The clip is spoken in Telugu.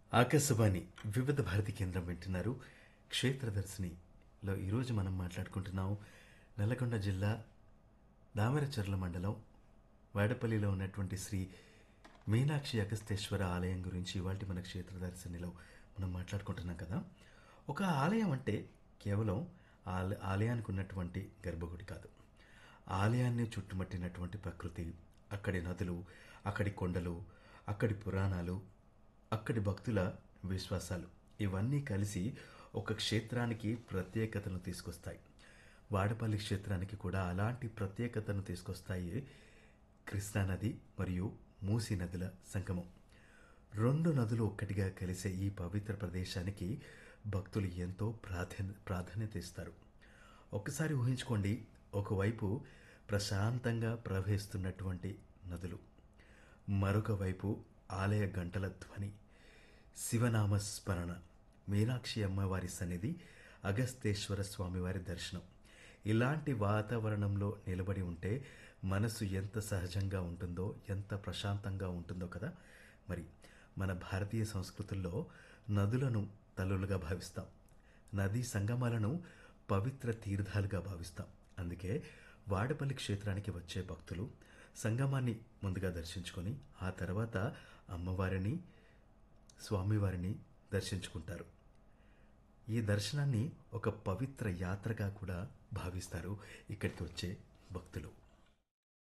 ఆకాశవాణి వివిధ భారతి కేంద్రం వింటున్నారు క్షేత్రదర్శినిలో ఈరోజు మనం మాట్లాడుకుంటున్నాం నల్లగొండ జిల్లా దామరచర్ల మండలం వాడపల్లిలో ఉన్నటువంటి శ్రీ మీనాక్షి అగస్తేశ్వర ఆలయం గురించి ఇవాళ మన క్షేత్రదర్శినిలో మనం మాట్లాడుకుంటున్నాం కదా ఒక ఆలయం అంటే కేవలం ఆల ఆలయానికి ఉన్నటువంటి గర్భగుడి కాదు ఆలయాన్ని చుట్టుముట్టినటువంటి ప్రకృతి అక్కడి నదులు అక్కడి కొండలు అక్కడి పురాణాలు అక్కడి భక్తుల విశ్వాసాలు ఇవన్నీ కలిసి ఒక క్షేత్రానికి ప్రత్యేకతను తీసుకొస్తాయి వాడపల్లి క్షేత్రానికి కూడా అలాంటి ప్రత్యేకతను తీసుకొస్తాయి కృష్ణానది మరియు మూసీ నదుల సంగమం రెండు నదులు ఒక్కటిగా కలిసే ఈ పవిత్ర ప్రదేశానికి భక్తులు ఎంతో ప్రాధాన్య ప్రాధాన్యత ఇస్తారు ఒకసారి ఊహించుకోండి ఒకవైపు ప్రశాంతంగా ప్రవహిస్తున్నటువంటి నదులు మరొక వైపు ఆలయ గంటల ధ్వని శివనామస్మరణ మీనాక్షి అమ్మవారి సన్నిధి అగస్తేశ్వర స్వామివారి దర్శనం ఇలాంటి వాతావరణంలో నిలబడి ఉంటే మనసు ఎంత సహజంగా ఉంటుందో ఎంత ప్రశాంతంగా ఉంటుందో కదా మరి మన భారతీయ సంస్కృతుల్లో నదులను తల్లులుగా భావిస్తాం నదీ సంగమాలను పవిత్ర తీర్థాలుగా భావిస్తాం అందుకే వాడపల్లి క్షేత్రానికి వచ్చే భక్తులు సంగమాన్ని ముందుగా దర్శించుకొని ఆ తర్వాత అమ్మవారిని స్వామివారిని దర్శించుకుంటారు ఈ దర్శనాన్ని ఒక పవిత్ర యాత్రగా కూడా భావిస్తారు ఇక్కడికి వచ్చే భక్తులు